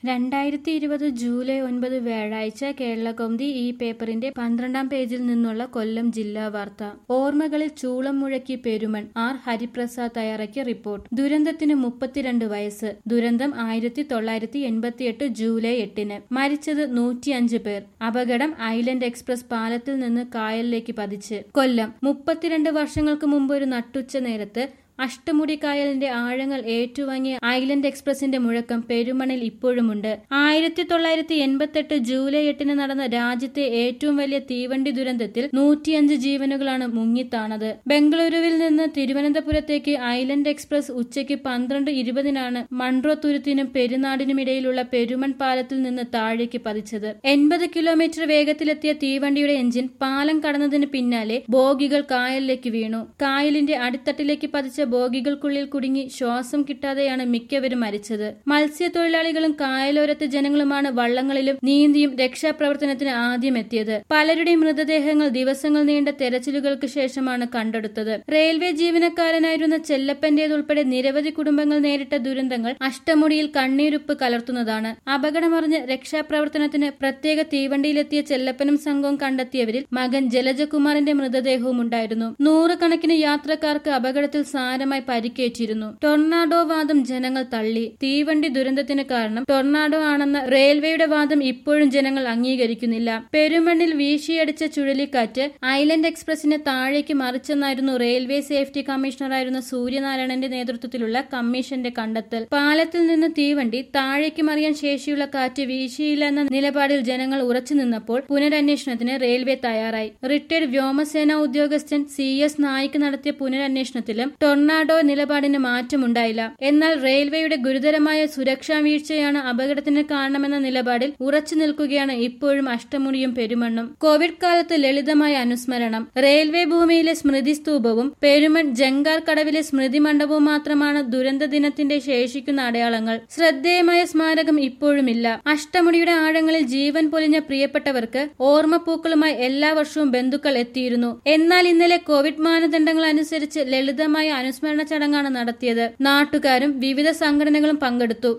രണ്ടായിരത്തി ഇരുപത് ജൂലൈ ഒൻപത് വ്യാഴാഴ്ച കേരളകൗമുദി ഈ പേപ്പറിന്റെ പന്ത്രണ്ടാം പേജിൽ നിന്നുള്ള കൊല്ലം ജില്ലാ വാർത്ത ഓർമ്മകളിൽ ചൂളം മുഴക്കി പെരുമൺ ആർ ഹരിപ്രസാദ് തയ്യാറാക്കിയ റിപ്പോർട്ട് ദുരന്തത്തിന് മുപ്പത്തിരണ്ട് വയസ്സ് ദുരന്തം ആയിരത്തി തൊള്ളായിരത്തി എൺപത്തിയെട്ട് ജൂലൈ എട്ടിന് മരിച്ചത് നൂറ്റിയഞ്ച് പേർ അപകടം ഐലൻഡ് എക്സ്പ്രസ് പാലത്തിൽ നിന്ന് കായലിലേക്ക് പതിച്ച് കൊല്ലം മുപ്പത്തിരണ്ട് വർഷങ്ങൾക്ക് മുമ്പ് ഒരു നട്ടുച്ച നേരത്ത് അഷ്ടമുടി കായലിന്റെ ആഴങ്ങൾ ഏറ്റുവാങ്ങിയ ഐലൻഡ് എക്സ്പ്രസിന്റെ മുഴക്കം പെരുമണിൽ ഇപ്പോഴുമുണ്ട് ആയിരത്തി തൊള്ളായിരത്തി എൺപത്തെട്ട് ജൂലൈ എട്ടിന് നടന്ന രാജ്യത്തെ ഏറ്റവും വലിയ തീവണ്ടി ദുരന്തത്തിൽ നൂറ്റിയഞ്ച് ജീവനുകളാണ് മുങ്ങിത്താണത് ബംഗളൂരുവിൽ നിന്ന് തിരുവനന്തപുരത്തേക്ക് ഐലൻഡ് എക്സ്പ്രസ് ഉച്ചയ്ക്ക് പന്ത്രണ്ട് ഇരുപതിനാണ് മൺട്രോ തുരുത്തിനും പെരുനാടിനുമിടയിലുള്ള പെരുമൺ പാലത്തിൽ നിന്ന് താഴേക്ക് പതിച്ചത് എൺപത് കിലോമീറ്റർ വേഗത്തിലെത്തിയ തീവണ്ടിയുടെ എഞ്ചിൻ പാലം കടന്നതിന് പിന്നാലെ ബോഗികൾ കായലിലേക്ക് വീണു കായലിന്റെ അടിത്തട്ടിലേക്ക് പതിച്ച ബോഗികൾക്കുള്ളിൽ കുടുങ്ങി ശ്വാസം കിട്ടാതെയാണ് മിക്കവരും മരിച്ചത് മത്സ്യത്തൊഴിലാളികളും കായലോരത്തെ ജനങ്ങളുമാണ് വള്ളങ്ങളിലും നീന്തിയും രക്ഷാപ്രവർത്തനത്തിന് ആദ്യം എത്തിയത് പലരുടെയും മൃതദേഹങ്ങൾ ദിവസങ്ങൾ നീണ്ട തെരച്ചിലുകൾക്ക് ശേഷമാണ് കണ്ടെടുത്തത് റെയിൽവേ ജീവനക്കാരനായിരുന്ന ചെല്ലപ്പന്റേതുൾപ്പെടെ നിരവധി കുടുംബങ്ങൾ നേരിട്ട ദുരന്തങ്ങൾ അഷ്ടമുടിയിൽ കണ്ണീരുപ്പ് കലർത്തുന്നതാണ് അപകടമറിഞ്ഞ് രക്ഷാപ്രവർത്തനത്തിന് പ്രത്യേക തീവണ്ടിയിലെത്തിയ ചെല്ലപ്പനും സംഘവും കണ്ടെത്തിയവരിൽ മകൻ ജലജകുമാറിന്റെ മൃതദേഹവും ഉണ്ടായിരുന്നു നൂറുകണക്കിന് യാത്രക്കാർക്ക് അപകടത്തിൽ സാരമായി പരിക്കേറ്റിരുന്നു ടൊർണാഡോ വാദം ജനങ്ങൾ തള്ളി തീവണ്ടി ദുരന്തത്തിന് കാരണം ടൊർണാഡോ ആണെന്ന റെയിൽവേയുടെ വാദം ഇപ്പോഴും ജനങ്ങൾ അംഗീകരിക്കുന്നില്ല പെരുമണ്ണിൽ വീശിയടിച്ച ചുഴലിക്കാറ്റ് ഐലൻഡ് എക്സ്പ്രസിനെ താഴേക്ക് മറിച്ചെന്നായിരുന്നു റെയിൽവേ സേഫ്റ്റി കമ്മീഷണറായിരുന്ന സൂര്യനാരായണന്റെ നേതൃത്വത്തിലുള്ള കമ്മീഷന്റെ കണ്ടെത്തൽ പാലത്തിൽ നിന്ന് തീവണ്ടി താഴേക്ക് മറിയാൻ ശേഷിയുള്ള കാറ്റ് വീശിയില്ല എന്ന നിലപാടിൽ ജനങ്ങൾ ഉറച്ചു നിന്നപ്പോൾ പുനരന്വേഷണത്തിന് റെയിൽവേ തയ്യാറായി റിട്ടയർഡ് വ്യോമസേന ഉദ്യോഗസ്ഥൻ സി എസ് നായിക് നടത്തിയ പുനരന്വേഷണത്തിലും ടൊർണാഡോ നിലപാടിന് മാറ്റമുണ്ടായില്ല എന്നാൽ റെയിൽവേയുടെ ഗുരുതരമായ സുരക്ഷാ വീഴ്ചയാണ് അപകടത്തിന് കാരണമെന്ന നിലപാടിൽ ഉറച്ചു നിൽക്കുകയാണ് ഇപ്പോഴും അഷ്ടമുടിയും പെരുമണ്ണും കോവിഡ് കാലത്ത് ലളിതമായ അനുസ്മരണം റെയിൽവേ ഭൂമിയിലെ സ്മൃതി സ്തൂപവും പെരുമൺ ജങ്കാർ കടവിലെ സ്മൃതി മണ്ഡപവും മാത്രമാണ് ദുരന്ത ദിനത്തിന്റെ ശേഷിക്കുന്ന അടയാളങ്ങൾ ശ്രദ്ധേയമായ സ്മാരകം ഇപ്പോഴുമില്ല അഷ്ടമുടിയുടെ ആഴങ്ങളിൽ ജീവൻ പൊലിഞ്ഞ പ്രിയപ്പെട്ടവർക്ക് ഓർമ്മപ്പൂക്കളുമായി എല്ലാ വർഷവും ബന്ധുക്കൾ എത്തിയിരുന്നു എന്നാൽ ഇന്നലെ കോവിഡ് മാനദണ്ഡങ്ങൾ അനുസരിച്ച് ലളിതമായ അനുസ്മരണ ചടങ്ങാണ് നടത്തിയത് നാട്ടുകാരും വിവിധ സംഘടനകളും പങ്കെടുത്തു